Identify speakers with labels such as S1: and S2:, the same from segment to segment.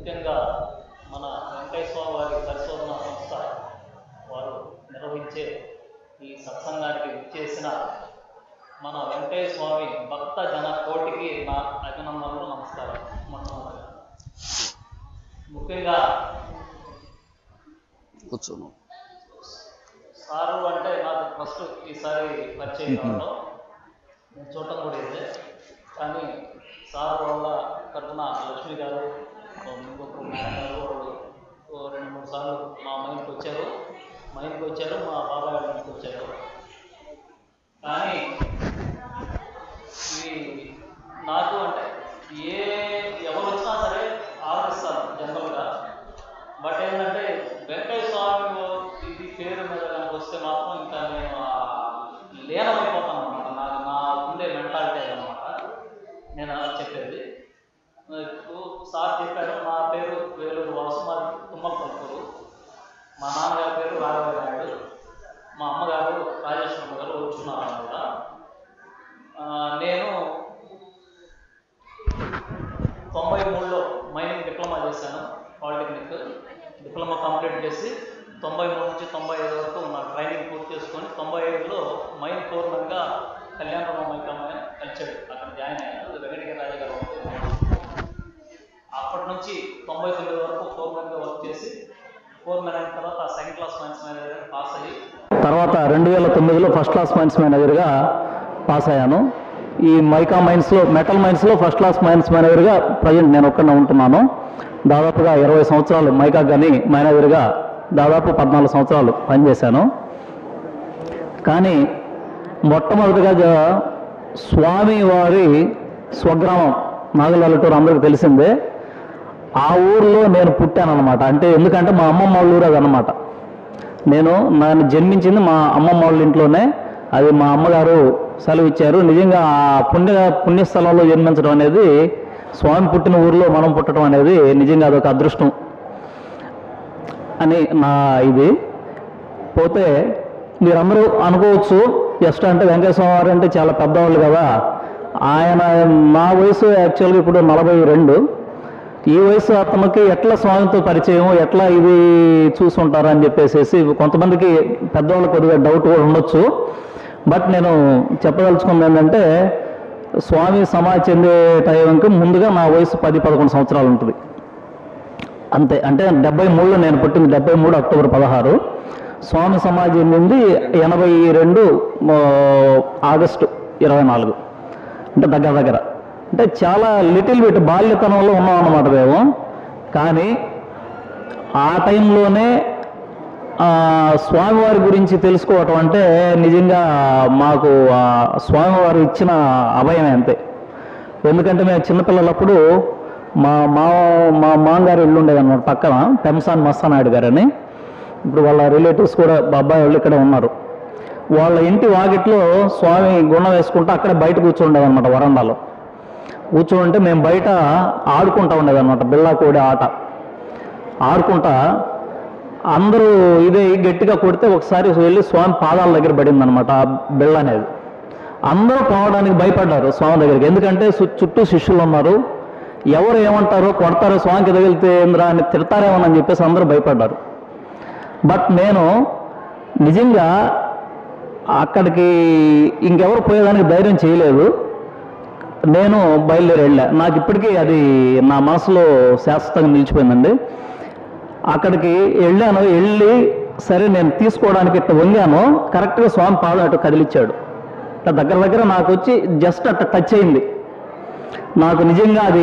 S1: ముఖ్యంగా మన వెంకయ్య స్వామి వారి పరిశోధన సంస్థ వారు నిర్వహించే ఈ సత్సంగానికి విచ్చేసిన మన వెంకయ్య స్వామి భక్త జన కోటికి నా అభినందనలు నమస్కారం మొట్టమొదటిగా ముఖ్యంగా
S2: కూర్చోను
S1: సారు అంటే నాకు ఫస్ట్ ఈసారి పరిచయం కావడం నేను చూడటం కూడా ఇదే కానీ సార్ వాళ్ళ తరఫున లక్ష్మి గారు ఇంకొక మేడం గారు వాళ్ళు ఓ రెండు మూడు సార్లు మా మైండ్కి వచ్చారు మైండ్కి వచ్చారు మా బాబాయ్ వాళ్ళ ఇంటికి వచ్చారు కానీ ఇవి నాకు అంటే ఏ ఎవరు వచ్చినా సరే ఆదరిస్తారు జనరల్గా బట్ ఏంటంటే వెంకయ్య స్వామి ఇది పేరు మీద కనుక వస్తే మాత్రం ఇంకా నేను ఆ లీనమైపోతాను అనమాట నాకు నా ఉండే మెంటాలిటీ అనమాట నేను అలా చెప్పేది ఇప్పుడు సార్ చెప్పారు నా పేరు వేలూరు వాసు మా తుమ్మల పలుకూరు మా నాన్నగారి పేరు రాఘవ నాయుడు మా అమ్మగారు రాజేశ్వరమ్మ గారు వచ్చున్నారు కూడా ఆ, నేను తొంభై మూడులో మైనింగ్ డిప్లొమా చేశాను పాలిటెక్నిక్ డిప్లొమా కంప్లీట్ చేసి తొంభై మూడు నుంచి తొంభై ఐదు వరకు నా ట్రైనింగ్ పూర్తి చేసుకొని తొంభై ఐదులో మైన్ ఫోర్మెన్గా కళ్యాణరామ మైకమ్మ కలిచాడు అక్కడ జాయిన్ అయ్యాను వెంకటగిరి రాజు గారు అప్పటి నుంచి తొంభై తొమ్మిది వరకు ఫోర్మెన్గా వర్క్ చేసి ఫోర్మెన్ అయిన తర్వాత second class mines manager pass అయ్యి
S3: తర్వాత రెండు వేల తొమ్మిదిలో ఫస్ట్ క్లాస్ మైన్స్ మేనేజర్గా పాస్ అయ్యాను ఈ మైకా మైన్స్లో మెటల్ మైన్స్లో ఫస్ట్ క్లాస్ మైన్స్ మేనేజర్గా ప్రజెంట్ నేను ఒక్కనే ఉంటున్నాను దాదాపుగా ఇరవై సంవత్సరాలు మైకా కానీ మేనేజర్గా దాదాపు పద్నాలుగు సంవత్సరాలు పనిచేశాను కానీ మొట్టమొదటిగా జ- స్వామి వారి స్వగ్రామం నాగలల్లటూరు అందరికీ తెలిసిందే ఆ ఊర్లో నేను పుట్టాను అనమాట అంటే ఎందుకంటే మా అమ్మమ్మ వాళ్ళ ఊరు అదనమాట నేను నన్ను జన్మించింది మా అమ్మమ్మ వాళ్ళ ఇంట్లోనే అది మా అమ్మగారు సెలవు ఇచ్చారు నిజంగా ఆ పుణ్య పుణ్యస్థలంలో జన్మించడం అనేది స్వామి పుట్టిన ఊరిలో మనం పుట్టడం అనేది నిజంగా అదొక అదృష్టం అని నా ఇది పోతే మీరందరూ అనుకోవచ్చు జస్ట్ అంటే వెంకటేశ్వర వారు అంటే చాలా పెద్దవాళ్ళు కదా ఆయన నా వయసు యాక్చువల్గా ఇప్పుడు నలభై రెండు ఈ వయసు అతనికి ఎట్లా స్వామితో పరిచయం ఎట్లా ఇది చూసుంటారు అని చెప్పేసి కొంతమందికి పెద్దవాళ్ళకి కొద్దిగా డౌట్ కూడా ఉండొచ్చు బట్ నేను చెప్పదలుచుకుంది ఏంటంటే స్వామి సమాధి చెందే టైంకి ముందుగా నా వయసు పది పదకొండు సంవత్సరాలు ఉంటుంది అంతే అంటే డెబ్బై మూడులో నేను పుట్టింది డెబ్బై మూడు అక్టోబర్ పదహారు స్వామి సమాధి చెందింది ఎనభై రెండు ఆ, ఆగస్టు ఇరవై నాలుగు అంటే దగ్గర దగ్గర అంటే చాలా లిటిల్ బిట్ బాల్యతనంలో ఉన్నాం అన్నమాట మేము కానీ ఆ టైంలోనే ఆ, స్వామివారి గురించి తెలుసుకోవటం అంటే నిజంగా మాకు ఆ స్వామివారు ఇచ్చిన అభయమే అంతే ఎందుకంటే మేము చిన్నపిల్లలప్పుడు మా మా మా మామగారు ఇల్లు ఉండేది అనమాట పక్కన పెంసాన్ మస్తానాయుడు గారని ఇప్పుడు వాళ్ళ రిలేటివ్స్ కూడా బాబాయ్ వాళ్ళు ఇక్కడ ఉన్నారు వాళ్ళ ఇంటి వాకిట్లో స్వామి గుణం వేసుకుంటూ అక్కడ బయట కూర్చుండేది అనమాట వరండాలో కూర్చోంటే మేము బయట ఆడుకుంటా ఉండేది అనమాట బిళ్ళా కోడి ఆట ఆడుకుంటా అందరూ ఇదే గట్టిగా కొడితే ఒకసారి వెళ్ళి స్వామి పాదాల దగ్గర పడింది అనమాట ఆ బిళ్ళ అనేది అందరూ పోవడానికి భయపడ్డారు స్వామి దగ్గరికి ఎందుకంటే సు- చుట్టూ శిష్యులు ఉన్నారు ఎవరు ఏమంటారో కొడతారో స్వామికి తగిలితే ఏంద్రా అని తిడతారేమోనని చెప్పేసి అందరూ భయపడ్డారు బట్ నేను నిజంగా అక్కడికి ఇంకెవరు పోయేదానికి ధైర్యం చేయలేదు నేను బయలుదేరి వెళ్ళా నాకు ఇప్పటికీ అది నా మనసులో శాశ్వతంగా నిలిచిపోయిందండి అక్కడికి వెళ్ళాను వెళ్ళి సరే నేను తీసుకోవడానికి ఇట్ట వంగాను కరెక్ట్గా స్వామి పాదం అటు కదిలిచ్చాడు ఇట్లా దగ్గర దగ్గర నాకు వచ్చి జస్ట్ అట్ట టచ్ అయింది నాకు నిజంగా అది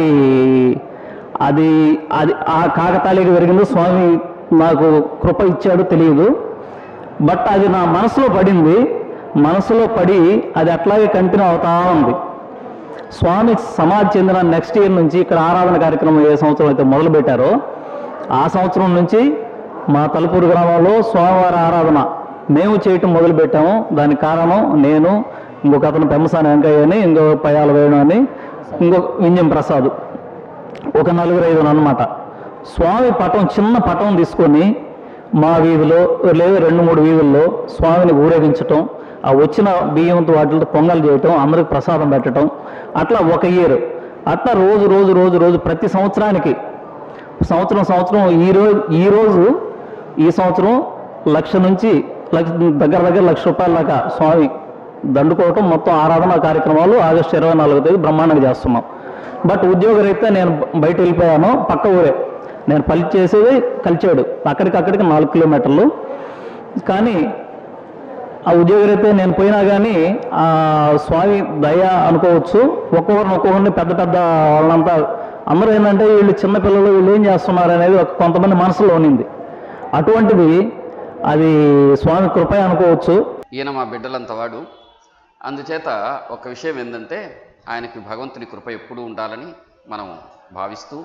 S3: అది అది ఆ కాకతాళీకి జరిగిందో స్వామి నాకు కృప ఇచ్చాడు తెలియదు బట్ అది నా మనసులో పడింది మనసులో పడి అది అట్లాగే కంటిన్యూ అవుతా ఉంది స్వామి సమాధి చెందిన నెక్స్ట్ ఇయర్ నుంచి ఇక్కడ ఆరాధన కార్యక్రమం ఏ సంవత్సరం అయితే మొదలు పెట్టారో ఆ సంవత్సరం నుంచి మా తలుపూరు గ్రామంలో స్వామివారి ఆరాధన మేము చేయటం మొదలు పెట్టాము దానికి కారణం నేను ఇంకొక అతను పెమ్మసాని వెంకయ్య అని ఇంకో పయాల వేణు అని ఇంకొక వింజం ప్రసాద్ ఒక నలుగురు ఐదు అనమాట స్వామి పటం చిన్న పటం తీసుకొని మా వీధిలో లేదా రెండు మూడు వీధుల్లో స్వామిని ఊరేగించటం ఆ వచ్చిన బియ్యంతో వాటితో పొంగల్ చేయటం అందరికి ప్రసాదం పెట్టడం అట్లా ఒక ఇయర్ అట్లా రోజు రోజు రోజు రోజు ప్రతి సంవత్సరానికి సంవత్సరం సంవత్సరం ఈ రోజు ఈ రోజు ఈ సంవత్సరం లక్ష నుంచి లక్ష దగ్గర దగ్గర లక్ష రూపాయల దాకా స్వామి దండుకోవటం మొత్తం ఆరాధన కార్యక్రమాలు ఆగస్టు ఇరవై నాలుగో తేదీ బ్రహ్మాండంగా చేస్తున్నాం బట్ ఉద్యోగరీత్యా నేను బయట వెళ్ళిపోయాను పక్క ఊరే నేను పని చేసేది కలిచాడు అక్కడికక్కడికి నాలుగు కిలోమీటర్లు కానీ ఆ ఉద్యోగరీత్యా నేను పోయినా కానీ ఆ స్వామి దయ అనుకోవచ్చు ఒక్కొక్కరిని ఒక్కొక్కరిని పెద్ద పెద్ద వాళ్ళంతా అందరూ ఏంటంటే వీళ్ళు చిన్నపిల్లలు వీళ్ళు ఏం చేస్తున్నారు అనేది ఒక కొంతమంది మనసులో ఉన్నింది అటువంటిది అది స్వామి కృప అనుకోవచ్చు
S2: ఈయన మా బిడ్డలంత వాడు అందుచేత ఒక విషయం ఏంటంటే ఆయనకి భగవంతుని కృప ఎప్పుడూ ఉండాలని మనం భావిస్తూ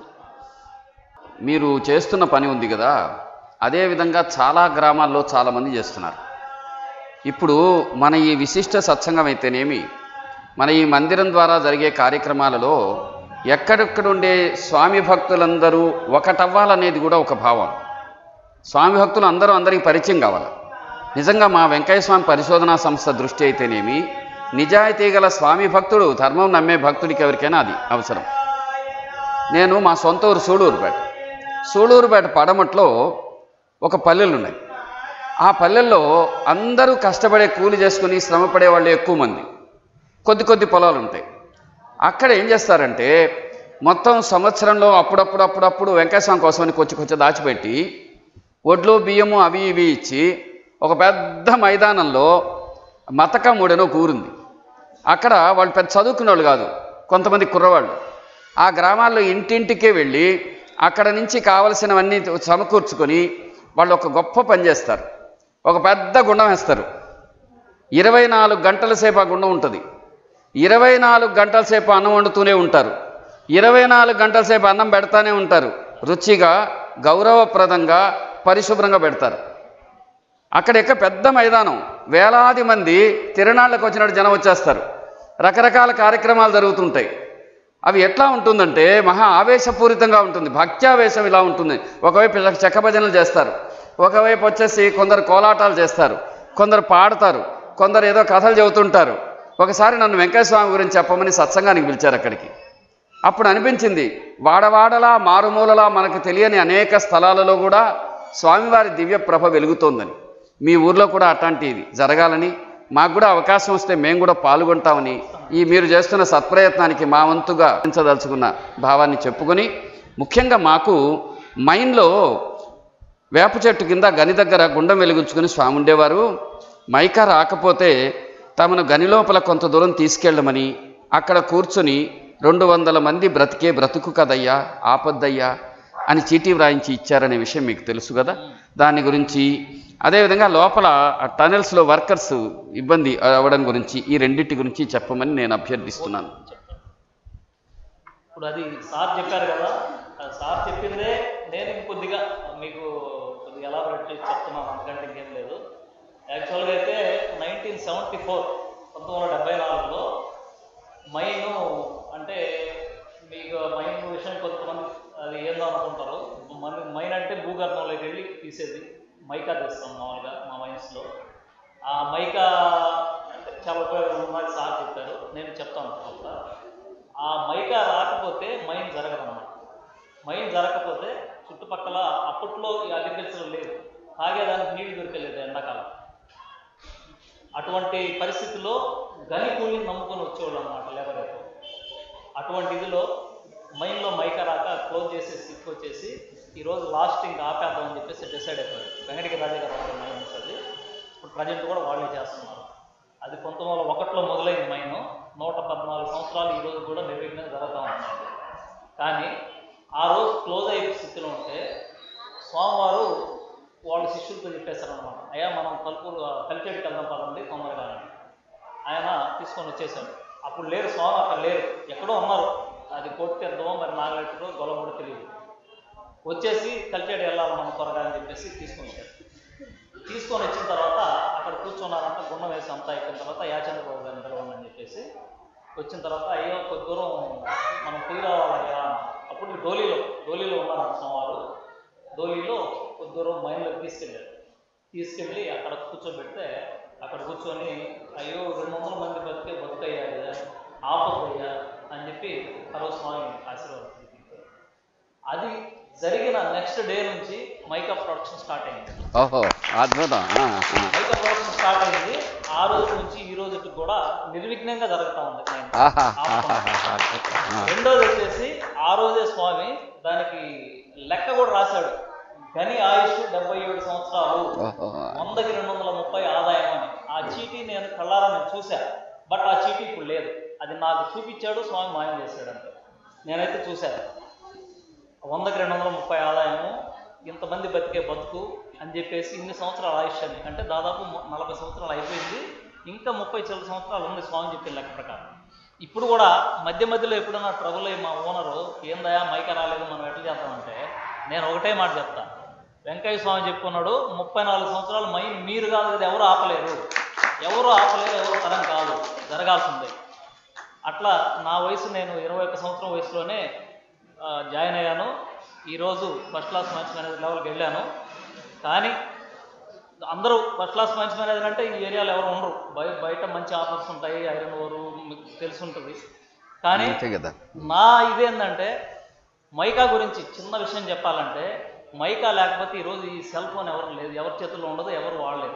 S2: మీరు చేస్తున్న పని ఉంది కదా అదేవిధంగా చాలా గ్రామాల్లో చాలామంది చేస్తున్నారు ఇప్పుడు మన ఈ విశిష్ట సత్సంగం అయితేనేమి మన ఈ మందిరం ద్వారా జరిగే కార్యక్రమాలలో ఎక్కడెక్కడుండే స్వామి భక్తులందరూ ఒకటవ్వాలనేది కూడా ఒక భావం స్వామి భక్తులు అందరూ అందరికీ పరిచయం కావాలి నిజంగా మా వెంకయ్య స్వామి పరిశోధనా సంస్థ దృష్టి అయితేనేమి నిజాయితీ గల స్వామి భక్తుడు ధర్మం నమ్మే భక్తుడికి ఎవరికైనా అది అవసరం నేను మా సొంత ఊరు సూడూరుపేట సూడూరుపేట పడమట్లో ఒక పల్లెలు ఉన్నాయి ఆ పల్లెల్లో అందరూ కష్టపడే కూలి చేసుకుని శ్రమపడే వాళ్ళు ఎక్కువ మంది కొద్ది కొద్ది పొలాలు ఉంటాయి అక్కడ ఏం చేస్తారంటే మొత్తం సంవత్సరంలో అప్పుడప్పుడు అప్పుడప్పుడు వెంకటస్వామి కోసమని కొంచెం కొంచెం దాచిపెట్టి వడ్లు బియ్యము అవి ఇవి ఇచ్చి ఒక పెద్ద మైదానంలో మతకముడనో కూరుంది అక్కడ వాళ్ళు పెద్ద చదువుకున్న వాళ్ళు కాదు కొంతమంది కుర్రవాళ్ళు ఆ గ్రామాల్లో ఇంటింటికే వెళ్ళి అక్కడ నుంచి కావలసినవన్నీ సమకూర్చుకొని వాళ్ళు ఒక గొప్ప పని చేస్తారు ఒక పెద్ద గుండం వేస్తారు ఇరవై నాలుగు గంటల సేపు ఆ గుండం ఉంటుంది ఇరవై నాలుగు గంటల సేపు అన్నం వండుతూనే ఉంటారు ఇరవై నాలుగు గంటల సేపు అన్నం పెడతానే ఉంటారు రుచిగా గౌరవప్రదంగా పరిశుభ్రంగా పెడతారు అక్కడ ఎక్క పెద్ద మైదానం వేలాది మంది తిరణాళ్ళకు వచ్చినట్టు జనం వచ్చేస్తారు రకరకాల కార్యక్రమాలు జరుగుతుంటాయి అవి ఎట్లా ఉంటుందంటే మహా ఆవేశపూరితంగా ఉంటుంది భక్త్యావేశం ఇలా ఉంటుంది ఒకవైపు ఇలా చెక్క భజనలు చేస్తారు ఒకవైపు వచ్చేసి కొందరు కోలాటాలు చేస్తారు కొందరు పాడతారు కొందరు ఏదో కథలు చెబుతుంటారు ఒకసారి నన్ను వెంకటస్వామి గురించి చెప్పమని సత్సంగానికి పిలిచారు అక్కడికి అప్పుడు అనిపించింది వాడవాడలా మారుమూలలా మనకు తెలియని అనేక స్థలాలలో కూడా స్వామివారి దివ్య ప్రభ వెలుగుతోందని మీ ఊర్లో కూడా అట్లాంటిది జరగాలని మాకు కూడా అవకాశం వస్తే మేము కూడా పాల్గొంటామని ఈ మీరు చేస్తున్న సత్ప్రయత్నానికి మా వంతుగా పెంచదలుచుకున్న భావాన్ని చెప్పుకొని ముఖ్యంగా మాకు మైండ్లో వేప చెట్టు కింద గని దగ్గర గుండం వెలిగించుకుని స్వామి ఉండేవారు మైకా రాకపోతే తమను గని లోపల కొంత దూరం తీసుకెళ్ళమని అక్కడ కూర్చొని రెండు వందల మంది బ్రతికే బ్రతుకు కదయ్యా ఆపద్దయ్యా అని చీటీ వ్రాయించి ఇచ్చారనే విషయం మీకు తెలుసు కదా దాని గురించి అదేవిధంగా లోపల ఆ టనెల్స్లో వర్కర్స్ ఇబ్బంది అవ్వడం గురించి ఈ రెండింటి గురించి చెప్పమని నేను అభ్యర్థిస్తున్నాను
S1: ఇప్పుడు అది సార్ చెప్పారు కదా ఆ సార్ చెప్పిందే నేను ఇంకొద్దిగా మీకు కొద్దిగా ఎలాబరేట్ చేసి చెప్తున్నాను అంతకంటే ఇంకేం లేదు యాక్చువల్గా అయితే నైన్టీన్ సెవెంటీ ఫోర్ పంతొమ్మిది వందల డెబ్బై నాలుగులో మైన్ అంటే మీకు మైన్ విషయం కొంతమంది అది ఏందో అనుకుంటారు మన మైన్ అంటే భూగర్భంలోకి వెళ్ళి తీసేది మైకా తెస్తాం మామూలుగా మా మైన్స్లో ఆ మైకా అంటే చాలా ఉపయోగం ఉన్నది సార్ చెప్పారు నేను చెప్తాను ఒక ఆ మైకా రాకపోతే మైన్ జరగదన్నమాట మైన్ జరగకపోతే చుట్టుపక్కల అప్పట్లో ఈ అగ్రికల్చర్ లేదు తాగేదానికి నీళ్లు దొరికలేదు ఎండాకాలం అటువంటి పరిస్థితిలో గని కూలిని నమ్ముకొని వచ్చేవాళ్ళు అనమాట లేబర్ అయితే అటువంటి ఇదిలో మైన్లో మైక రాక క్లోజ్ చేసేసి తీసుకొచ్చేసి ఈరోజు లాస్ట్ ఇంకా ఆపేద్దాం అని చెప్పేసి డిసైడ్ అయిపోయారు వెంకటగిరి రాజా గారు వాళ్ళ మైన్స్ అది ఇప్పుడు ప్రజెంట్ కూడా వాళ్ళే చేస్తున్నారు అది పంతొమ్మిది వందల ఒకటిలో మొదలైన మైను నూట పద్నాలుగు సంవత్సరాలు ఈ రోజు కూడా నిర్విఘ్నంగా జరుగుతూ ఉంటుంది కానీ ఆ రోజు క్లోజ్ అయ్యే స్థితిలో ఉంటే స్వామివారు వాళ్ళ శిష్యులతో చెప్పేశారనమాట అయ్యా మనం కలుపులు కలిచేటికి వెళ్దాం పదండి తొందరగా అని ఆయన తీసుకొని వచ్చేసాడు అప్పుడు లేరు స్వామి అక్కడ లేరు ఎక్కడో ఉన్నారు అది కొట్టేద్దామో మరి నాగలెట్టుకో గొలవడో తెలియదు వచ్చేసి కలిచేడు వెళ్ళాలి మనం త్వరగా అని చెప్పేసి తీసుకొని వచ్చారు తీసుకొని వచ్చిన తర్వాత అక్కడ కూర్చున్నారంట గుండం వేసి అంతా అయిపోయిన తర్వాత యాచంద్రబాబు గారిని పిలవండి అని చెప్పేసి వచ్చిన తర్వాత అయ్యో కొద్ది దూరం మనం తిరిగి రావాలయ్యా అన్నారు. అప్పుడు డోలీలో డోలీలో ఉన్నారు సోమవారు డోలీలో కొద్ది దూరం మైన్లోకి తీసుకెళ్ళారు తీసుకెళ్ళి అక్కడ కూర్చోబెడితే అక్కడ కూర్చొని అయ్యో రెండు వందల మంది బతికే బతుకయ్యా కదా ఆపదయ్యా అని చెప్పి ఆ రోజు స్వామి ఆశీర్వాదం అది జరిగిన నెక్స్ట్ డే నుంచి మైకా ప్రొడక్షన్ స్టార్ట్ అయింది
S2: ఓహో అద్భుతం ఆ, ఆ.
S1: మైకా ప్రొడక్షన్ స్టార్ట్ అయింది ఆ రోజు నుంచి ఈ రోజుకి కూడా నిర్విఘ్నంగా జరుగుతూ ఉంది నేను
S2: ఆహా,
S1: ఆపుకున్నా.
S2: ఆహా, ఆ.
S1: రెండోది వచ్చేసి ఆ రోజే స్వామి దానికి లెక్క కూడా రాశాడు గని ఆయుష్ డెబ్బై ఏడు సంవత్సరాలు
S2: ఓహో
S1: వందకి రెండు వందల ముప్పై ఆదాయం అని ఆ చీటీ నేను కళ్ళారా నేను చూశా బట్ ఆ చీటీ ఇప్పుడు లేదు అది నాకు చూపించాడు స్వామి మాయం చేశాడు అంతే నేనైతే చూశాను వందకి రెండు వందల ముప్పై ఆదాయము ఇంతమంది బతికే బతుకు అని చెప్పేసి ఇన్ని సంవత్సరాల ఆయుష్ అని అంటే దాదాపు ము- నలభై సంవత్సరాలు అయిపోయింది ఇంకా ముప్పై చిల్లర సంవత్సరాలు ఉంది స్వామి చెప్పిన లెక్క ప్రకారం ఇప్పుడు కూడా మధ్య మధ్యలో ఎప్పుడైనా ట్రబుల్ అయ్యి మా ఓనరు ఏందయా మైక రాలేదు మనం ఎట్లా చేద్దామంటే నేను ఒకటే మాట చెప్తా వెంకయ్య స్వామి చెప్పుకున్నాడు ముప్పై నాలుగు సంవత్సరాలు మై మీరు కాదు కదా ఎవరు ఆపలేరు ఎవరు ఆపలేరు ఎవరు తరం కాదు జరగాల్సిందే అట్లా నా వయసు నేను ఇరవై ఒక్క సంవత్సరం వయసులోనే ఆ, జాయిన్ అయ్యాను ఈరోజు ఫస్ట్ క్లాస్ మ్యాచ్ మేనేజర్ లెవెల్కి వెళ్ళాను కానీ అందరూ ఫస్ట్ క్లాస్ మ్యాచ్ మేనేజర్ అంటే ఈ ఏరియాలో ఎవరు ఉండరు బయ బయట మంచి ఆఫర్స్ ఉంటాయి ఐరన్ ఓరు మీకు తెలిసి ఉంటుంది కానీ
S2: అంతే కదా
S1: నా ఇదేంటంటే మైకా గురించి చిన్న విషయం చెప్పాలంటే మైకా లేకపోతే ఈరోజు ఈ సెల్ ఫోన్ ఎవరు లేదు ఎవరి చేతుల్లో ఉండదు ఎవరు వాడలేదు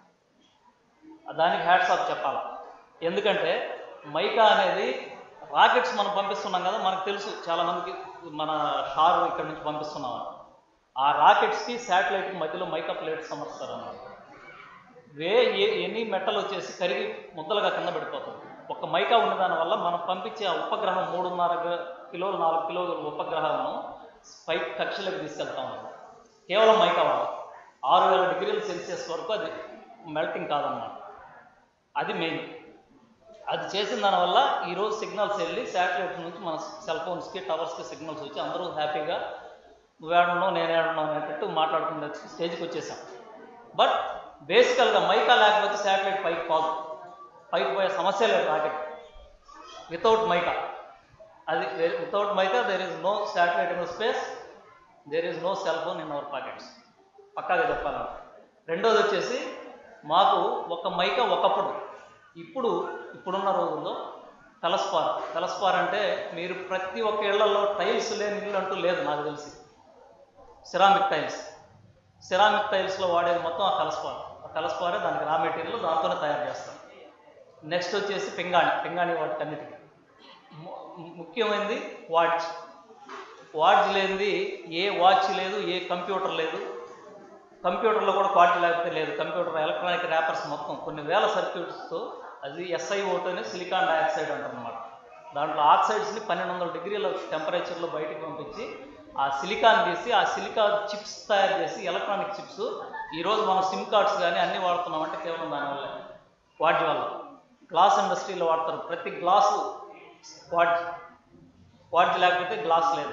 S1: దానికి హ్యాట్స్ ఆఫ్ చెప్పాలా ఎందుకంటే మైకా అనేది రాకెట్స్ మనం పంపిస్తున్నాం కదా మనకు తెలుసు చాలామందికి మన షార్ ఇక్కడ నుంచి పంపిస్తున్నాం అని. ఆ రాకెట్స్కి శాటిలైట్కి మధ్యలో మైకా ప్లేట్స్ అమర్స్తారు అన్నమాట వే ఏ- ఎన్ని మెట్టలు వచ్చేసి కరిగి ముద్దలుగా కింద పడిపోతుంది ఒక మైకా ఉన్న దానివల్ల మనం పంపించే ఆ ఉపగ్రహం మూడున్నర గ- కిలోలు నాలుగు కిలోల ఉపగ్రహాలను పై కక్షలోకి తీసుకెళ్తా ఉన్నాం కేవలం మైకా వల్ల ఆరు వేల డిగ్రీల సెల్సియస్ వరకు అది మెల్టింగ్ కాదన్నమాట అది మెయిన్ అది చేసిన దానివల్ల ఈరోజు సిగ్నల్స్ వెళ్ళి శాటిలైట్ నుంచి మన సెల్ ఫోన్స్కి టవర్స్కి సిగ్నల్స్ వచ్చి అందరూ హ్యాపీగా నువ్వేడున్నావు నేనేడున్నావు అనేటట్టు మాట్లాడుకునే స్టేజ్కి వచ్చేసాం బట్ బేసికల్గా మైకా లేకపోతే శాటిలైట్ పైకి పోదు పైకి పోయే సమస్య లేదు రాకెట్ వితౌట్ మైకా అది without mica there is no satellite in space there is no cell phone in our pockets పక్కాగా చెప్పాలంటే రెండోది వచ్చేసి మాకు ఒక మైకా ఒకప్పుడు ఇప్పుడు ఇప్పుడున్న రోజుల్లో కలస్పార్ కలస్పార్ అంటే మీరు ప్రతి ఒక్క ఇళ్లలో టైల్స్ లేని ఇల్లు అంటూ లేదు నాకు తెలిసి సిరామిక్ టైల్స్ సిరామిక్ టైల్స్లో వాడేది మొత్తం ఆ కలస్పార్ ఆ కలస్పారే దానికి రా మెటీరియల్ దాంతోనే తయారు చేస్తాం నెక్స్ట్ వచ్చేసి పింగాణి పింగాణి వాటికి అన్నిటికీ ము- ముఖ్యమైనది వాచ్ వాచ్ లేనిది ఏ వాచ్ లేదు ఏ కంప్యూటర్ లేదు కంప్యూటర్లో కూడా క్వాలిటీ లేకపోతే లేదు కంప్యూటర్ ఎలక్ట్రానిక్ ర్యాపర్స్ మొత్తం కొన్ని వేల సర్క్యూట్స్తో అది ఎస్ఐఓట్ అని సిలికాన్ డయాక్సైడ్ అంటారనమాట దాంట్లో ఆక్సైడ్స్ని పన్నెండు వందల డిగ్రీల టెంపరేచర్లో బయటికి పంపించి ఆ సిలికాన్ తీసి ఆ సిలికాన్ చిప్స్ తయారు చేసి ఎలక్ట్రానిక్ చిప్స్ ఈరోజు మనం సిమ్ కార్డ్స్ కానీ అన్నీ వాడుతున్నామంటే కేవలం దానివల్ల వాటి వల్ల గ్లాస్ ఇండస్ట్రీలో వాడతారు ప్రతి గ్లాసు వాటి వాటి లేకపోతే గ్లాస్ లేదు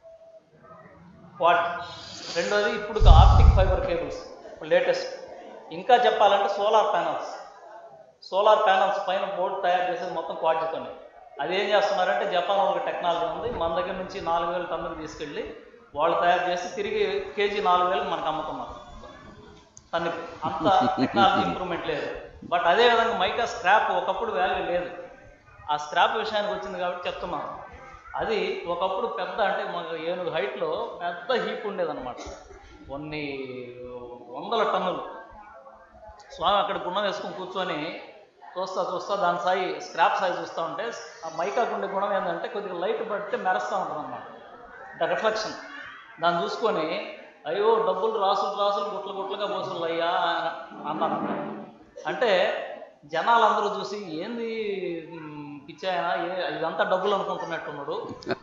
S1: వాట్ రెండోది ఇప్పుడు ఆప్టిక్ ఫైబర్ కేబుల్స్ లేటెస్ట్ ఇంకా చెప్పాలంటే సోలార్ ప్యానల్స్ సోలార్ ప్యానల్స్ పైన బోర్డు తయారు చేసేది మొత్తం క్వాలిటీతోనే అది ఏం చేస్తున్నారంటే జపాన్ వాళ్ళకి టెక్నాలజీ ఉంది మన దగ్గర నుంచి నాలుగు వేలు టన్నులు తీసుకెళ్ళి వాళ్ళు తయారు చేసి తిరిగి కేజీ నాలుగు వేలు మనకు అమ్ముతున్నారు తనకి అంత టెక్నాలజీ ఇంప్రూవ్మెంట్ లేదు బట్ అదే విధంగా మైకా స్క్రాప్ ఒకప్పుడు వాల్యూ లేదు ఆ స్క్రాప్ విషయానికి వచ్చింది కాబట్టి చెప్తున్నాను అది ఒకప్పుడు పెద్ద అంటే మన ఏనుగు హైట్లో పెద్ద హీప్ ఉండేదన్నమాట కొన్ని వందల టన్నులు స్వామి అక్కడ గుణం వేసుకొని కూర్చొని చూస్తా చూస్తా దాని సాయి స్క్రాప్ సాయి చూస్తూ ఉంటే ఆ మైకాకు ఉండే గుణం ఏంటంటే కొద్దిగా లైట్ పడితే మెరుస్తూ ఉంటుంది అనమాట ద రిఫ్లెక్షన్ దాన్ని చూసుకొని అయ్యో డబ్బులు రాసులు రాసులు గుట్లు గుట్లుగా పోసులు అయ్యా అన్నాను అంటే జనాలందరూ చూసి ఏంది మ్, పిచ్చాయన ఏ ఇదంతా డబ్బులు అనుకుంటున్నట్టున్నాడు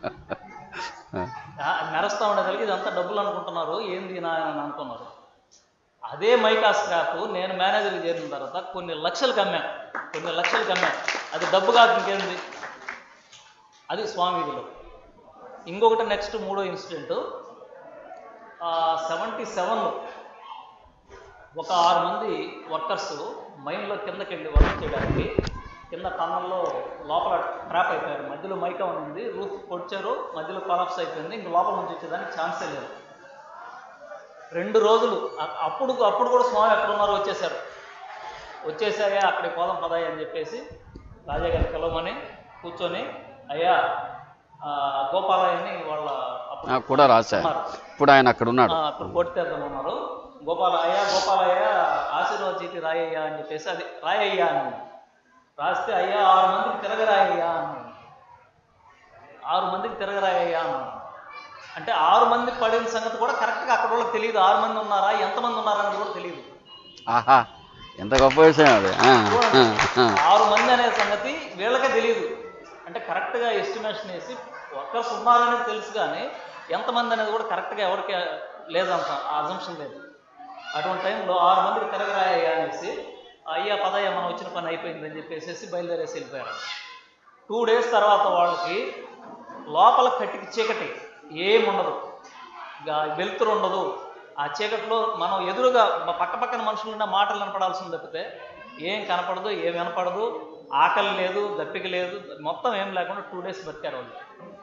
S1: ఆ, మెరుస్తా ఉండేసరికి ఇదంతా డబ్బులు అనుకుంటున్నారు ఏంది నా అని అనుకున్నారు అదే మైకా స్క్రాప్ నేను మేనేజర్కి చేరిన తర్వాత కొన్ని లక్షలకు అమ్మాను కొన్ని లక్షలకు అమ్మాను అది డబ్బు కాదు ఇంకేంది అది స్వామిదిలో ఇంకొకటి నెక్స్ట్ మూడో ఇన్సిడెంట్ సెవెంటీ సెవెన్లో ఒక ఆరు మంది వర్కర్స్ మైన్లో కిందకి వెళ్ళి వర్క్ చేయడానికి కింద టన్నల్లో లోపల ట్రాప్ అయిపోయారు మధ్యలో మైకా ఉంది రూఫ్ పొడిచారు మధ్యలో కొలాప్స్ అయిపోయింది ఇంక లోపల నుంచి వచ్చేదానికి ఛాన్సే లేదు రెండు రోజులు అ- అప్పుడు అప్పుడు కూడా స్వామి ఎక్కడ ఉన్నారో వచ్చేసారు వచ్చేసాయా అక్కడికి పోదాం పదాయి అని చెప్పేసి రాజా గారి పిలవమని కూర్చొని అయ్యా ఆ, గోపాలయ్యని వాళ్ళ అప్పుడు
S2: నాకు కూడా రాశా
S1: ఉన్నారు.
S2: ఇప్పుడు ఆయన అక్కడ ఉన్నాడు
S1: ఆ, అప్పుడు పోటీ తీర్థం ఉన్నారు గోపాలయ్య గోపాలయ్య ఆశీర్వాద చీటి రాయ్యా అని చెప్పేసి అది రాయ్యా అని రాస్తే అయ్యా ఆరు మందికి తిరగరాయ్యా అన్నాడు ఆరు మందికి తిరగరాయ్యా అన్నాడు అంటే ఆరు మంది పడిన సంగతి కూడా కరెక్ట్గా అక్కడ వాళ్ళకి తెలియదు ఆరు మంది ఉన్నారా ఎంతమంది ఉన్నారా అనేది కూడా తెలియదు
S2: ఆహా ఎంత గొప్ప విషయం అది ఆ, ఆ, ఆ.
S1: ఆరు మంది అనే సంగతి వీళ్ళకే తెలియదు అంటే కరెక్ట్గా ఎస్టిమేషన్ వేసి వర్కర్స్ ఉన్నారనేది తెలుసు కానీ ఎంతమంది అనేది కూడా కరెక్ట్గా ఎవరికి లేదంత అజంప్షన్ లేదు అటువంటి టైంలో ఆరు మందికి తిరగరాయ్యా అనేసి అయ్యా పదయ్య మనం వచ్చిన పని అయిపోయింది అని చెప్పేసి బయలుదేరేసి వెళ్ళిపోయారు టూ డేస్ తర్వాత వాళ్ళకి లోపల కట్టికి చీకటి ఏముండదు ఇక వెలుతురు ఉండదు ఆ చీకట్లో మనం ఎదురుగా మ- పక్క పక్కన మనుషులు ఉన్న మాటలు వినపడాల్సింది తప్పితే ఏం కనపడదు ఏం వినపడదు ఆకలి లేదు దప్పిక లేదు మొత్తం ఏం లేకుండా టూ డేస్ బతికారు వాళ్ళు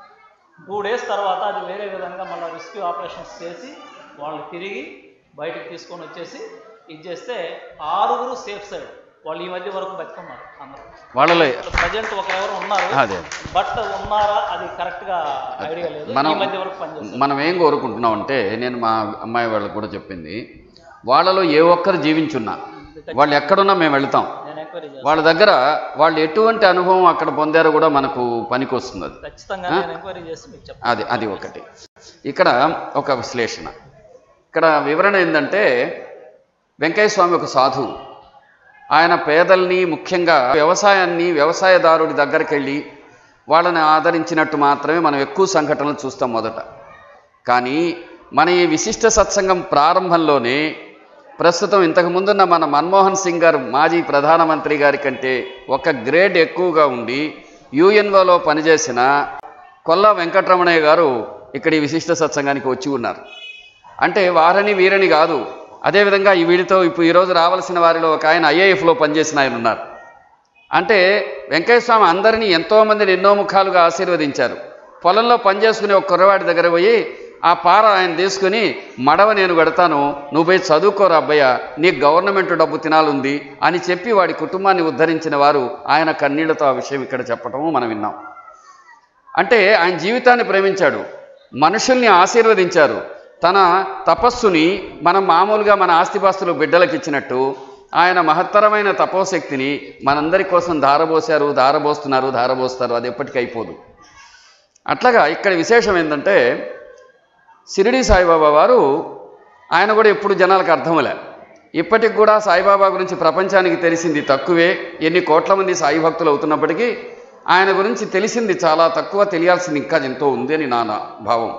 S1: టూ డేస్ తర్వాత అది వేరే విధంగా మళ్ళీ రెస్క్యూ ఆపరేషన్స్ చేసి వాళ్ళు తిరిగి బయటకు తీసుకొని వచ్చేసి ఇది చేస్తే ఆరుగురు సేఫ్ సైడ్ వాళ్ళు ఈ మధ్య వరకు బతుకున్నారు అందరూ
S2: వాళ్ళలో
S1: ప్రజెంట్ ఒకరెవరు ఉన్నారు
S2: అదే
S1: బట్ ఉన్నారా అది కరెక్ట్ గా ఐడియా లేదు
S2: మనం
S1: ఈ మధ్య వరకు పనిచేస్తారు
S2: మనం ఏం కోరుకుంటున్నాం అంటే నేను మా అమ్మాయి వాళ్ళకి కూడా చెప్పింది వాళ్ళలో ఏ ఒక్కరు జీవించున్నా వాళ్ళు ఎక్కడున్నా మేము వెళ్తాం
S1: నేను ఎంక్వైరీ చేస్తాను
S2: వాళ్ళ దగ్గర వాళ్ళు ఎటువంటి అనుభవం అక్కడ పొందారో కూడా మనకు పనికి వస్తుంది అది
S1: ఖచ్చితంగా నేను ఎంక్వైరీ చేసి మీకు చెప్తాను
S2: అది అది ఒకటి ఇక్కడ ఒక విశ్లేషణ ఇక్కడ వివరణ ఏంటంటే వెంకయ్య స్వామి ఒక సాధువు ఆయన పేదల్ని ముఖ్యంగా వ్యవసాయాన్ని వ్యవసాయదారుడి దగ్గరికి వెళ్ళి వాళ్ళని ఆదరించినట్టు మాత్రమే మనం ఎక్కువ సంఘటనలు చూస్తాం మొదట కానీ మన ఈ విశిష్ట సత్సంగం ప్రారంభంలోనే ప్రస్తుతం ఇంతకు ముందున్న మన మన్మోహన్ సింగ్ గారు మాజీ ప్రధానమంత్రి గారి కంటే ఒక గ్రేడ్ ఎక్కువగా ఉండి యుఎన్ఓలో పనిచేసిన కొల్లా వెంకటరమణయ్య గారు ఇక్కడ ఈ విశిష్ట సత్సంగానికి వచ్చి ఉన్నారు అంటే వారని వీరని కాదు అదేవిధంగా ఈ వీడితో ఇప్పుడు ఈరోజు రావాల్సిన వారిలో ఒక ఆయన ఐఏఎఫ్లో పనిచేసిన ఆయన ఉన్నారు అంటే వెంకయ్య స్వామి అందరినీ ఎంతోమందిని ఎన్నో ముఖాలుగా ఆశీర్వదించారు పొలంలో పనిచేసుకునే ఒక కుర్రవాడి దగ్గర పోయి ఆ పార ఆయన తీసుకుని మడవ నేను కడతాను నువ్వు పోయి చదువుకోరా అబ్బయ్య నీకు గవర్నమెంట్ డబ్బు తినాలుంది అని చెప్పి వాడి కుటుంబాన్ని ఉద్ధరించిన వారు ఆయన కన్నీళ్లతో ఆ విషయం ఇక్కడ చెప్పటము మనం విన్నాం అంటే ఆయన జీవితాన్ని ప్రేమించాడు మనుషుల్ని ఆశీర్వదించారు తన తపస్సుని మనం మామూలుగా మన ఆస్తిపాస్తులు బిడ్డలకు ఇచ్చినట్టు ఆయన మహత్తరమైన తపోశక్తిని మనందరి కోసం ధారబోశారు ధారబోస్తున్నారు ధారబోస్తారు అది ఎప్పటికీ అయిపోదు అట్లాగా ఇక్కడ విశేషం ఏంటంటే షిరిడి సాయిబాబా వారు ఆయన కూడా ఎప్పుడు జనాలకు అర్థమలే ఇప్పటికి కూడా సాయిబాబా గురించి ప్రపంచానికి తెలిసింది తక్కువే ఎన్ని కోట్ల మంది సాయి భక్తులు అవుతున్నప్పటికీ ఆయన గురించి తెలిసింది చాలా తక్కువ తెలియాల్సింది ఇంకా ఎంతో ఉంది అని నా నా భావం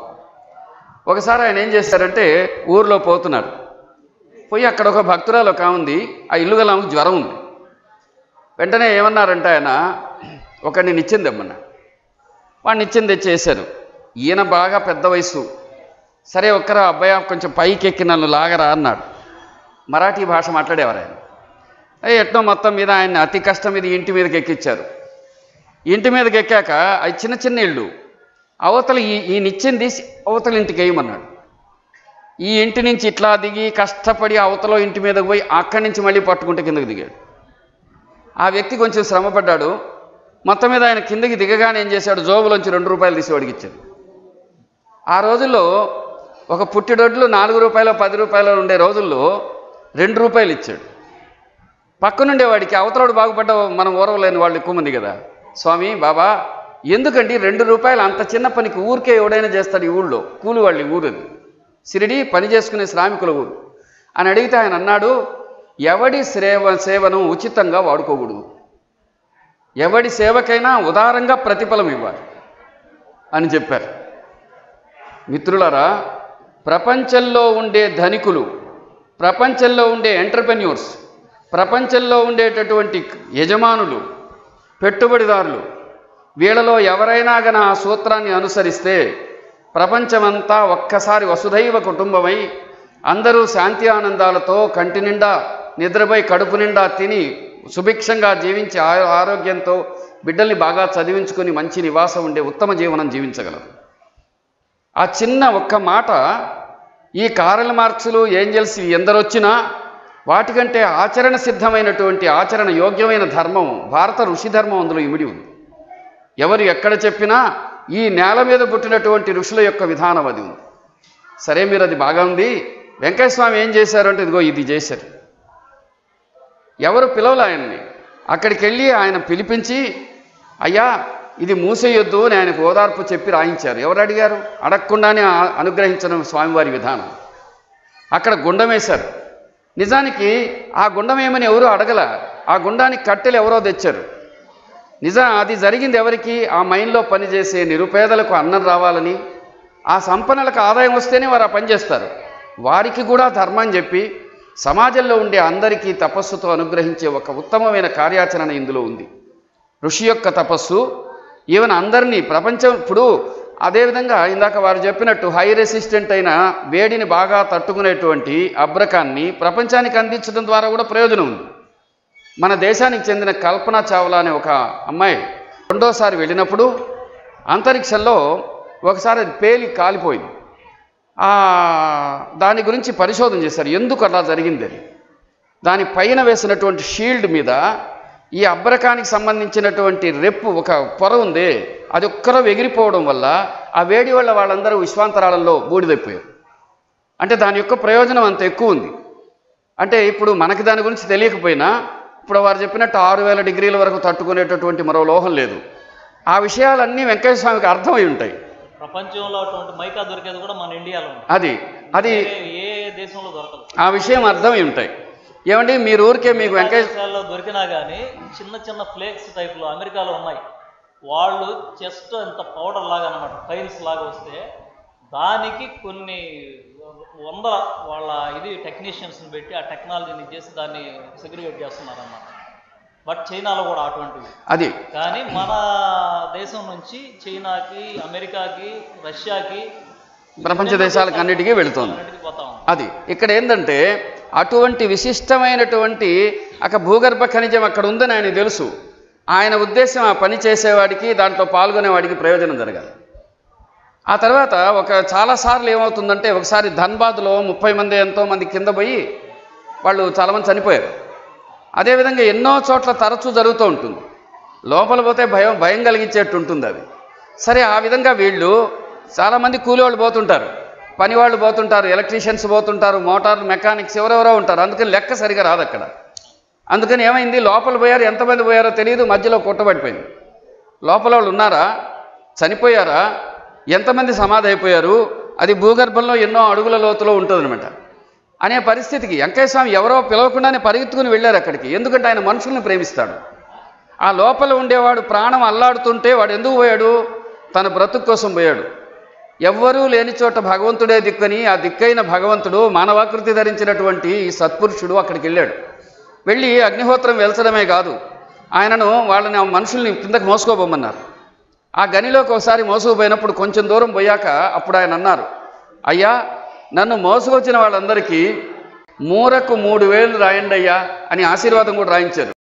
S2: ఒకసారి ఆయన ఏం చేశారంటే ఊర్లో పోతున్నారు పోయి అక్కడ ఒక భక్తురాలు ఒక ఆమె ఉంది ఆ ఇల్లు గల ఆమెకు జ్వరం ఉంది వెంటనే ఏమన్నారంటే ఆయన ఒకడిని నిచ్చెన తెమ్మన్నా వాడిని నిచ్చెన తెచ్చేసారు ఈయన బాగా పెద్ద వయసు సరే ఒక్కరా అబ్బాయి కొంచెం పైకి ఎక్కి నన్ను లాగరా అన్నాడు మరాఠీ భాష మాట్లాడేవారు ఆయన అయ్యి ఎట్నో మొత్తం మీద ఆయన అతి కష్టం మీద ఇంటి మీదకి ఎక్కిచ్చారు ఇంటి మీదకి ఎక్కాక అవి చిన్న చిన్న ఇళ్ళు అవతల ఈ ఈ నిచ్చెన తీసి అవతల ఇంటికి వేయమన్నాడు ఈ ఇంటి నుంచి ఇట్లా దిగి కష్టపడి అవతల ఇంటి మీదకి పోయి అక్కడి నుంచి మళ్ళీ పట్టుకుంటే కిందకి దిగాడు ఆ వ్యక్తి కొంచెం శ్రమపడ్డాడు మొత్తం మీద ఆయన కిందకి దిగగానే ఏం చేశాడు జోబులోంచి రెండు రూపాయలు తీసి వాడికి ఇచ్చాడు ఆ రోజుల్లో ఒక పుట్టిడొడ్లు నాలుగు రూపాయలు పది రూపాయలు ఉండే రోజుల్లో రెండు రూపాయలు ఇచ్చాడు పక్కనుండే వాడికి అవతలవాడు బాగుపడ్డ మనం ఓరవలేని వాళ్ళు ఎక్కువ మంది కదా స్వామి బాబా ఎందుకండి రెండు రూపాయలు అంత చిన్న పనికి ఊరికే ఎవడైనా చేస్తాడు ఈ ఊళ్ళో కూలి వాళ్ళు ఈ ఊరు అది సిరిడి పని చేసుకునే శ్రామికుల ఊరు అని అడిగితే ఆయన అన్నాడు ఎవడి సేవ సేవను ఉచితంగా వాడుకోకూడదు ఎవడి సేవకైనా ఉదారంగా ప్రతిఫలం ఇవ్వాలి అని చెప్పారు మిత్రులారా ప్రపంచంలో ఉండే ధనికులు ప్రపంచంలో ఉండే ఎంటర్ప్రెన్యూర్స్ ప్రపంచంలో ఉండేటటువంటి యజమానులు పెట్టుబడిదారులు వీళ్ళలో ఎవరైనా గన ఆ సూత్రాన్ని అనుసరిస్తే ప్రపంచమంతా ఒక్కసారి వసుధైవ కుటుంబమై అందరూ శాంతి ఆనందాలతో కంటి నిండా నిద్రపై కడుపు నిండా తిని సుభిక్షంగా జీవించి ఆ- ఆరోగ్యంతో బిడ్డల్ని బాగా చదివించుకొని మంచి నివాసం ఉండే ఉత్తమ జీవనం జీవించగలరు ఆ చిన్న ఒక్క మాట ఈ కారల్ మార్క్సులు ఏంజల్స్ ఇవి ఎందరొచ్చినా వాటికంటే ఆచరణ సిద్ధమైనటువంటి ఆచరణ యోగ్యమైన ధర్మం భారత ఋషి ధర్మం అందులో ఇమిడి ఉంది ఎవరు ఎక్కడ చెప్పినా ఈ నేల మీద పుట్టినటువంటి ఋషుల యొక్క విధానం అది ఉంది సరే మీరు అది బాగా ఉంది వెంకయ్య స్వామి ఏం చేశారు అంటే ఇదిగో ఇది చేశారు ఎవరు పిలవలే ఆయన్ని అక్కడికి వెళ్ళి ఆయన పిలిపించి అయ్యా ఇది మూసేయొద్దు అని ఆయనకు ఓదార్పు చెప్పి రాయించారు ఎవరు అడిగారు అడగకుండానే ఆ- అనుగ్రహించడం స్వామివారి విధానం అక్కడ గుండం వేశారు నిజానికి ఆ గుండం ఏమని ఎవరు అడగల ఆ గుండానికి కట్టెలు ఎవరో తెచ్చారు నిజం అది జరిగింది ఎవరికి ఆ మైన్లో పనిచేసే నిరుపేదలకు అన్నం రావాలని ఆ సంపన్నులకు ఆదాయం వస్తేనే వారు ఆ పని చేస్తారు వారికి కూడా ధర్మం చెప్పి సమాజంలో ఉండే అందరికీ తపస్సుతో అనుగ్రహించే ఒక ఉత్తమమైన కార్యాచరణ ఇందులో ఉంది ఋషి యొక్క తపస్సు ఈవెన్ అందరినీ ప్రపంచం ఇప్పుడు అదేవిధంగా ఇందాక వారు చెప్పినట్టు హై రెసిస్టెంట్ అయిన వేడిని బాగా తట్టుకునేటువంటి అబ్రకాన్ని ప్రపంచానికి అందించడం ద్వారా కూడా ప్రయోజనం ఉంది మన దేశానికి చెందిన కల్పన చావ్లా అనే ఒక అమ్మాయి రెండోసారి వెళ్ళినప్పుడు అంతరిక్షంలో ఒకసారి అది పేలి కాలిపోయింది ఆ, దాని గురించి పరిశోధన చేశారు ఎందుకు అలా జరిగింది అని దాని పైన వేసినటువంటి షీల్డ్ మీద ఈ అబ్రకానికి సంబంధించినటువంటి రెప్పు ఒక పొర ఉంది అది ఒక్కరో ఎగిరిపోవడం వల్ల ఆ వేడి వల్ల వాళ్ళందరూ విశ్వాంతరాళంలో బూడిదైపోయారు అంటే దాని యొక్క ప్రయోజనం అంత ఎక్కువ ఉంది అంటే ఇప్పుడు మనకి దాని గురించి తెలియకపోయినా ఇప్పుడు వారు చెప్పినట్టు ఆరు వేల డిగ్రీల వరకు తట్టుకునేటటువంటి మరో లోహం లేదు ఆ విషయాలన్నీ వెంకటేశ్వర స్వామికి అర్థమై ఉంటాయి
S1: ప్రపంచంలో అటువంటి మైకా దొరికేది కూడా మన ఇండియాలో ఉంది
S2: అది అది
S1: వేరే ఏ దేశంలో దొరకదు
S2: ఆ విషయం అర్థమై ఉంటాయి ఏమండి మీరు ఊరికే మీకు వెంకటేశ్వర
S1: దేశాల్లో దొరికినా కానీ చిన్న చిన్న ఫ్లేక్స్ టైప్లో అమెరికాలో ఉన్నాయి వాళ్ళు జస్ట్ అంత పౌడర్ లాగా అనమాట ఫైల్స్ లాగా వస్తే దానికి కొన్ని వందల వాళ్ళ ఇది టెక్నీషియన్స్ని పెట్టి ఆ టెక్నాలజీని చేసి దాన్ని సెగ్రిగేట్ చేస్తున్నారు అన్నమాట బట్ చైనాలో కూడా అటువంటివి
S2: అది
S1: కానీ మన దేశం నుంచి చైనాకి అమెరికాకి రష్యాకి
S2: ప్రపంచ దేశాలకు అన్నిటికీ వెళుతోంది
S1: అన్నిటికీ పోతా ఉంది
S2: అది ఇక్కడ ఏంటంటే అటువంటి విశిష్టమైనటువంటి ఒక భూగర్భ ఖనిజం అక్కడ ఉందని ఆయన తెలుసు ఆయన ఉద్దేశం ఆ పని చేసేవాడికి దాంట్లో పాల్గొనేవాడికి ప్రయోజనం జరగాలి ఆ తర్వాత ఒక చాలాసార్లు ఏమవుతుందంటే ఒకసారి ధన్బాద్లో ముప్పై మంది ఎంతో మంది కింద పోయి వాళ్ళు చాలామంది చనిపోయారు అదేవిధంగా ఎన్నో చోట్ల తరచూ జరుగుతూ ఉంటుంది లోపల పోతే భయం భయం కలిగించేట్టు ఉంటుంది అది సరే ఆ విధంగా వీళ్ళు చాలామంది కూలి వాళ్ళు పోతుంటారు పని వాళ్ళు పోతుంటారు ఎలక్ట్రీషియన్స్ పోతుంటారు మోటార్ మెకానిక్స్ ఎవరెవరో ఉంటారు అందుకని లెక్క సరిగా రాదు అక్కడ అందుకని ఏమైంది లోపల పోయారు ఎంతమంది పోయారో తెలియదు మధ్యలో కొట్టబడిపోయింది లోపల వాళ్ళు ఉన్నారా చనిపోయారా ఎంతమంది సమాధి అయిపోయారు అది భూగర్భంలో ఎన్నో అడుగుల లోతులో ఉంటుందన్నమాట అనే పరిస్థితికి వెంకయ్య స్వామి ఎవరో పిలవకుండానే పరిగెత్తుకుని వెళ్ళారు అక్కడికి ఎందుకంటే ఆయన మనుషుల్ని ప్రేమిస్తాడు ఆ లోపల ఉండేవాడు ప్రాణం అల్లాడుతుంటే వాడు ఎందుకు పోయాడు తన బ్రతుకు కోసం పోయాడు ఎవ్వరూ లేని చోట భగవంతుడే దిక్కని ఆ దిక్కైన భగవంతుడు మానవాకృతి ధరించినటువంటి ఈ సత్పురుషుడు అక్కడికి వెళ్ళాడు వెళ్ళి అగ్నిహోత్రం వెల్చడమే కాదు ఆయనను వాళ్ళని ఆ మనుషుల్ని కిందకు మోసుకోబోమన్నారు ఆ గనిలోకి ఒకసారి మోసుకుపోయినప్పుడు కొంచెం దూరం పోయాక అప్పుడు ఆయన అన్నారు అయ్యా నన్ను మోసుకొచ్చిన వాళ్ళందరికీ మూరకు మూడు వేలు రాయండి అయ్యా అని ఆశీర్వాదం కూడా రాయించారు